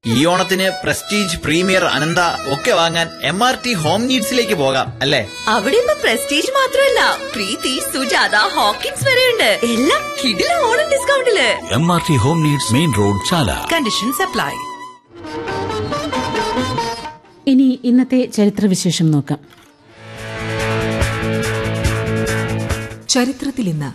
ഈ ഓണത്തിന് prestige premier Ananta ഒക്കെ വാങ്ങാൻ എം ആർ ടി ഹോം നീഡ്സിലേക്ക് പോകാം അല്ലേ അവിടെ ഇപ്പൊ പ്രസ്റ്റീജ് മാത്രമല്ല പ്രീതി സുജാത ഹോക്കിൻസ് വരെയുണ്ട് എല്ലാം കിടില ഓണം ഡിസ്കൗണ്ടില് M R T home needs main road Chala conditions apply ഇനി ഇന്നത്തെ ചരിത്രവിശേഷം നോക്കാം ചരിത്രത്തിൽ ഇന്ന്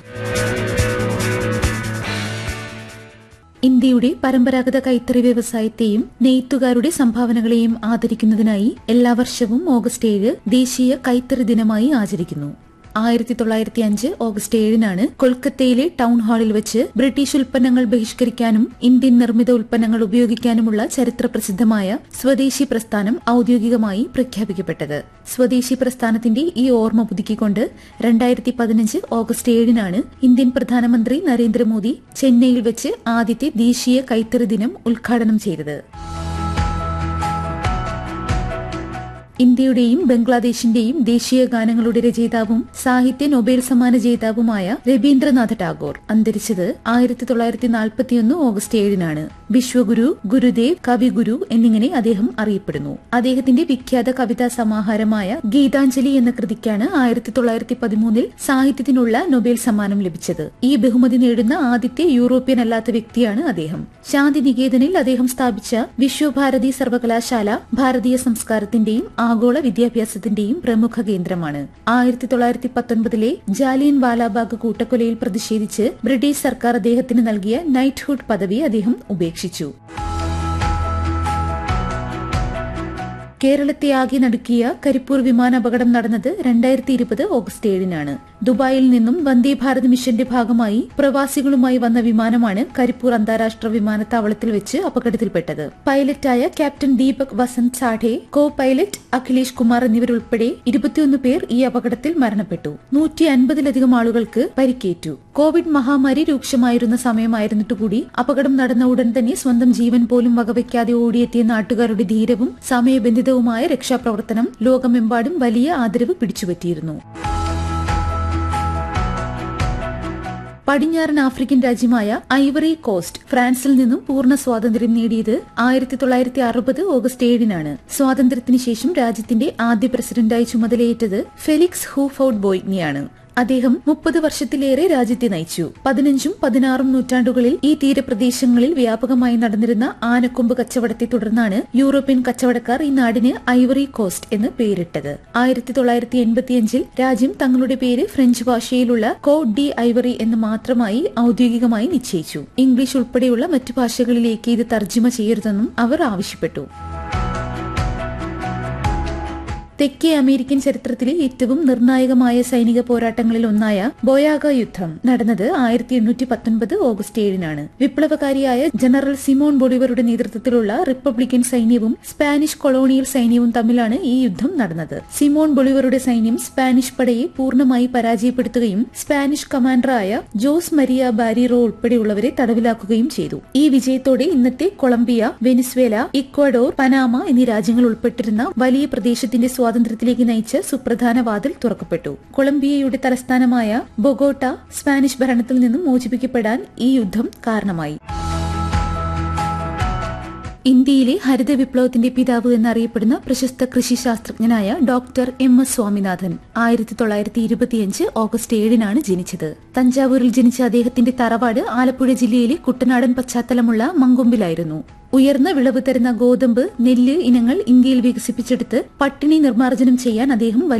ഇന്ത്യയുടെ പരമ്പരാഗത കൈത്തറി വ്യവസായത്തെയും നെയ്ത്തുകാരുടെ സംഭാവനകളെയും ആദരിക്കുന്നതിനായി എല്ലാ വർഷവും ഓഗസ്റ്റ് ഏഴ് ദേശീയ കൈത്തറി ദിനമായി ആചരിക്കുന്നു ആയിരത്തി തൊള്ളായിരത്തി അഞ്ച് ഓഗസ്റ്റ് ഏഴിനാണ് കൊൽക്കത്തയിലെ ടൗൺ ഹാളിൽ വെച്ച് ബ്രിട്ടീഷ് ഉൽപ്പന്നങ്ങൾ ബഹിഷ്കരിക്കാനും ഇന്ത്യൻ നിർമ്മിത ഉൽപ്പന്നങ്ങൾ ഉപയോഗിക്കാനുമുള്ള ചരിത്ര പ്രസിദ്ധമായ സ്വദേശി പ്രസ്ഥാനം ഔദ്യോഗികമായി പ്രഖ്യാപിക്കപ്പെട്ടത് സ്വദേശി പ്രസ്ഥാനത്തിന്റെ ഈ ഓർമ്മ പുതുക്കിക്കൊണ്ട് രണ്ടായിരത്തി പതിനഞ്ച് ഓഗസ്റ്റ് ഏഴിനാണ് ഇന്ത്യൻ പ്രധാനമന്ത്രി നരേന്ദ്രമോദി ചെന്നൈയിൽ വെച്ച് ആദ്യത്തെ ദേശീയ കൈത്തറി ദിനം ഉദ്ഘാടനം ചെയ്തത് ഇന്ത്യയുടെയും ബംഗ്ലാദേശിന്റെയും ദേശീയ ഗാനങ്ങളുടെ രചയിതാവും സാഹിത്യ നൊബേൽ സമ്മാന ജേതാവുമായ രവീന്ദ്രനാഥ ടാഗോർ അന്തരിച്ചത് ആയിരത്തി തൊള്ളായിരത്തി നാൽപ്പത്തിയൊന്ന് ഓഗസ്റ്റ് ഏഴിനാണ് വിശ്വഗുരു ഗുരുദേവ് കവിഗുരു എന്നിങ്ങനെ അദ്ദേഹം അറിയപ്പെടുന്നു അദ്ദേഹത്തിന്റെ വിഖ്യാത കവിതാ സമാഹാരമായ ഗീതാഞ്ജലി എന്ന കൃതിക്കാണ് ആയിരത്തി തൊള്ളായിരത്തി പതിമൂന്നിൽ സാഹിത്യത്തിനുള്ള നൊബേൽ സമ്മാനം ലഭിച്ചത് ഈ ബഹുമതി നേടുന്ന ആദ്യത്തെ യൂറോപ്യൻ അല്ലാത്ത വ്യക്തിയാണ് അദ്ദേഹം ശാന്തിനികേതനിൽ അദ്ദേഹം സ്ഥാപിച്ച വിശ്വഭാരതി സർവകലാശാല ഭാരതീയ സംസ്കാരത്തിന്റെയും ആഗോള വിദ്യാഭ്യാസത്തിന്റെയും പ്രമുഖ കേന്ദ്രമാണ് ആയിരത്തി തൊള്ളായിരത്തി പത്തൊൻപതിലെ ജാലിയൻ വാലാബാഗ് കൂട്ടക്കൊലയിൽ പ്രതിഷേധിച്ച് ബ്രിട്ടീഷ് സർക്കാർ അദ്ദേഹത്തിന് നൽകിയ നൈറ്റ്ഹുഡ് പദവി അദ്ദേഹം ഉപേക്ഷിച്ചു കേരളത്തെ ആകെ നടുക്കിയ കരിപ്പൂർ വിമാനാപകടം നടന്നത് രണ്ടായിരത്തി ഇരുപത് ഓഗസ്റ്റ് ഏഴിനാണ് ദുബായിൽ നിന്നും വന്ദേ ഭാരത് മിഷന്റെ ഭാഗമായി പ്രവാസികളുമായി വന്ന വിമാനമാണ് കരിപ്പൂർ അന്താരാഷ്ട്ര വിമാനത്താവളത്തിൽ വെച്ച് അപകടത്തിൽപ്പെട്ടത് പൈലറ്റായ captain Deepak Vasant Sathe co pilot Akhilesh Kumar എന്നിവരുൾപ്പെടെ ഇരുപത്തിയൊന്ന് പേർ ഈ അപകടത്തിൽ മരണപ്പെട്ടു നൂറ്റി അൻപതിലധികം ആളുകൾക്ക് പരിക്കേറ്റു കോവിഡ് മഹാമാരി രൂക്ഷമായിരുന്ന സമയമായിരുന്നിട്ടുകൂടി അപകടം നടന്ന ഉടൻ തന്നെ സ്വന്തം ജീവൻ പോലും വകവയ്ക്കാതെ ഓടിയെത്തിയ നാട്ടുകാരുടെ ധീരവും സമയബന്ധിതവുമായ രക്ഷാപ്രവർത്തനം ലോകമെമ്പാടും വലിയ ആദരവ് പിടിച്ചുപറ്റിയിരുന്നു പടിഞ്ഞാറൻ ആഫ്രിക്കൻ രാജ്യമായ ഐവറി കോസ്റ്റ് ഫ്രാൻസിൽ നിന്നും പൂർണ്ണ സ്വാതന്ത്ര്യം നേടിയത് ആയിരത്തി തൊള്ളായിരത്തി അറുപത് ഓഗസ്റ്റ് ഏഴിനാണ് സ്വാതന്ത്ര്യത്തിന് ശേഷം രാജ്യത്തിന്റെ ആദ്യ പ്രസിഡന്റായി ചുമതലയേറ്റത് ഫെലിക്സ് ഹൂഫൌഡ് ബോയ്ഗ്നിയാണ് അദ്ദേഹം മുപ്പത് വർഷത്തിലേറെ രാജ്യത്തെ നയിച്ചു പതിനഞ്ചും പതിനാറും നൂറ്റാണ്ടുകളിൽ ഈ തീരപ്രദേശങ്ങളിൽ വ്യാപകമായി നടന്നിരുന്ന ആനക്കൊമ്പ് കച്ചവടത്തെ തുടർന്നാണ് യൂറോപ്യൻ കച്ചവടക്കാർ ഈ നാടിന് ഐവറി കോസ്റ്റ് എന്ന് പേരിട്ടത് ആയിരത്തി തൊള്ളായിരത്തി എൺപത്തിയഞ്ചിൽ രാജ്യം തങ്ങളുടെ പേര് ഫ്രഞ്ച് ഭാഷയിലുള്ള കോ ഡി ഐവറി എന്ന് മാത്രമായി ഔദ്യോഗികമായി നിശ്ചയിച്ചു ഇംഗ്ലീഷ് ഉൾപ്പെടെയുള്ള മറ്റു ഭാഷകളിലേക്ക് ഇത് തർജ്ജിമ ചെയ്യരുതെന്നും അവർ ആവശ്യപ്പെട്ടു തെക്കേ അമേരിക്കൻ ചരിത്രത്തിലെ ഏറ്റവും നിർണായകമായ സൈനിക പോരാട്ടങ്ങളിൽ ഒന്നായ ബൊയാഗ യുദ്ധം നടന്നത് ആയിരത്തി എണ്ണൂറ്റി പത്തൊൻപത് ഓഗസ്റ്റ് ഏഴിനാണ് വിപ്ലവകാരിയായ ജനറൽ സിമോൺ ബൊളിവറുടെ നേതൃത്വത്തിലുള്ള റിപ്പബ്ലിക്കൻ സൈന്യവും സ്പാനിഷ് കൊളോണിയൽ സൈന്യവും തമ്മിലാണ് ഈ യുദ്ധം നടന്നത് സിമോൺ ബൊളിവറുടെ സൈന്യം സ്പാനിഷ് പടയെ പൂർണ്ണമായി പരാജയപ്പെടുത്തുകയും സ്പാനിഷ് കമാൻഡറായ ജോസ് മരിയ ബാരിറോ ഉൾപ്പെടെയുള്ളവരെ തടവിലാക്കുകയും ചെയ്തു ഈ വിജയത്തോടെ ഇന്നത്തെ കൊളംബിയ വെനിസ്വേല ഇക്വഡോർ പനാമ എന്നീ രാജ്യങ്ങൾ ഉൾപ്പെട്ടിരുന്ന വലിയ പ്രദേശത്തിന്റെ സ്വാതന്ത്ര്യത്തിലേക്ക് നയിച്ച സുപ്രധാന വാതിൽ തുറക്കപ്പെട്ടു കൊളംബിയയുടെ തലസ്ഥാനമായ ബൊഗോട്ട സ്പാനിഷ് ഭരണത്തിൽ നിന്നും മോചിപ്പിക്കപ്പെടാൻ ഈ യുദ്ധം കാരണമായി ഇന്ത്യയിലെ ഹരിത വിപ്ലവത്തിന്റെ പിതാവ് എന്നറിയപ്പെടുന്ന പ്രശസ്ത കൃഷി ശാസ്ത്രജ്ഞനായ ഡോക്ടർ എം എസ് സ്വാമിനാഥൻ ആയിരത്തി തൊള്ളായിരത്തി ഇരുപത്തിയഞ്ച് ഓഗസ്റ്റ് ഏഴിനാണ് ജനിച്ചത് തഞ്ചാവൂരിൽ ജനിച്ച അദ്ദേഹത്തിന്റെ തറവാട് ആലപ്പുഴ ജില്ലയിലെ കുട്ടനാടൻ പശ്ചാത്തലമുള്ള മങ്കൊമ്പിലായിരുന്നു ഉയർന്ന വിളവ് തരുന്ന ഗോതമ്പ് നെല്ല് ഇനങ്ങൾ ഇന്ത്യയിൽ വികസിപ്പിച്ചെടുത്ത് പട്ടിണി നിർമ്മാർജ്ജനം ചെയ്യാൻ അദ്ദേഹം